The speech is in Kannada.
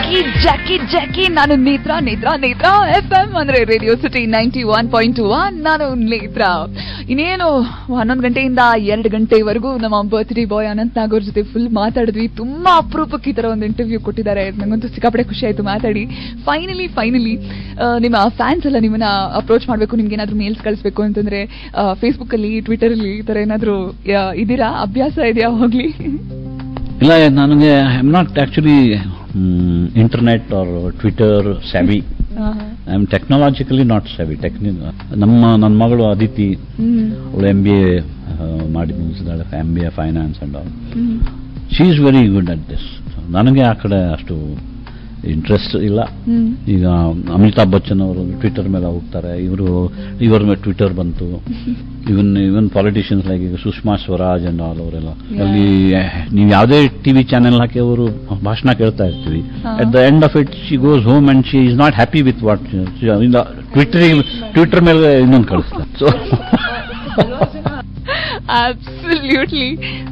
ಜಾಕಿ ಜಾಕಿ ಜಾಕಿ ನಾನು ನೇತ್ರ ನೇತ್ರ ನೇತ್ರ ಎಫ್ ಎಂ ಅಂದ್ರೆ radio city ninety one point one ನಾನು ನೇತ್ರ ಇನ್ನೇನು ಹನ್ನೊಂದು ಗಂಟೆಯಿಂದ ಎರಡು ಗಂಟೆವರೆಗೂ ನಮ್ಮ ಬರ್ತ್ಡೇ ಬಾಯ್ ಅನಂತ್ ನಾಗ್ ಅವ್ರ ಜೊತೆ ಫುಲ್ ಮಾತಾಡಿದ್ವಿ ತುಂಬಾ ಅಪರೂಪಕ್ಕೆ ಈ ತರ ಒಂದು ಇಂಟರ್ವ್ಯೂ ಕೊಟ್ಟಿದ್ದಾರೆ ನಂಗಂತೂ ಸಿಕ್ಕಾಪಡೆ ಖುಷಿ ಆಯ್ತು ಮಾತಾಡಿ ಫೈನಲಿ ಫೈನಲಿ ನಿಮ್ಮ ಫ್ಯಾನ್ಸ್ ಎಲ್ಲ ನಿಮ್ಮನ್ನ ಅಪ್ರೋಚ್ ಮಾಡಬೇಕು ನಿಮ್ಗೆ ಏನಾದ್ರು ಮೇಲ್ಸ್ ಕಳಿಸ್ಬೇಕು ಅಂತಂದ್ರೆ ಫೇಸ್ಬುಕ್ ಅಲ್ಲಿ ಟ್ವಿಟರ್ ಅಲ್ಲಿ ಈ ತರ ಏನಾದ್ರು ಆ, ಇದೀರಾ ಅಭ್ಯಾಸ ಇದೆಯಾ ಹೋಗ್ಲಿ ಇಲ್ಲ ನನಗೆ I am not actually internet or Twitter savvy I am technologically not savvy ಟೆಕ್ನಿ ನಮ್ಮ ನನ್ನ ಮಗಳು ಅದಿತಿ ಹ್ಮ್ ಅವಳು ಎಂ ಬಿ ಎ ಮಾಡಿ ಮುಗಿಸಿದಾಳೆ M B A finance and all hmm she is very good at this ನನಗೆ ಆ ಕಡೆ ಅಷ್ಟು ಇಂಟ್ರೆಸ್ಟ್ ಇಲ್ಲ ಹ್ಮ್ ಈಗ ಅಮಿತಾಬ್ ಬಚ್ಚನ್ ಅವರು ಟ್ವಿಟರ್ ಮೇಲೆ ಹೋಗ್ತಾರೆ ಇವರು ಇವರ ಮೇಲೆ ಟ್ವಿಟರ್ ಬಂತು ಇವನ್ ಇವನ್ ಪಾಲಿಟಿಷಿಯನ್ಸ್ ಲೈಕ್ ಈಗ ಸುಷ್ಮಾ ಸ್ವರಾಜ್ ಅಂಡ್ ಆಲ್ ಅವರೆಲ್ಲ Yeah. ಅಲ್ಲಿ ನೀವು ಯಾವುದೇ ಟಿವಿ ಚಾನೆಲ್ ಹಾಕಿ ಅವರು ಭಾಷಣ ಕೇಳ್ತಾ ಇರ್ತೀವಿ ಹಾ. At the end of it she goes home and she is not happy with what Twitter Twitter ಮೇಲೆ ಇನ್ನೊಂದು ಕಳಿಸ್ತಾರೆ ಸೊ Absolutely.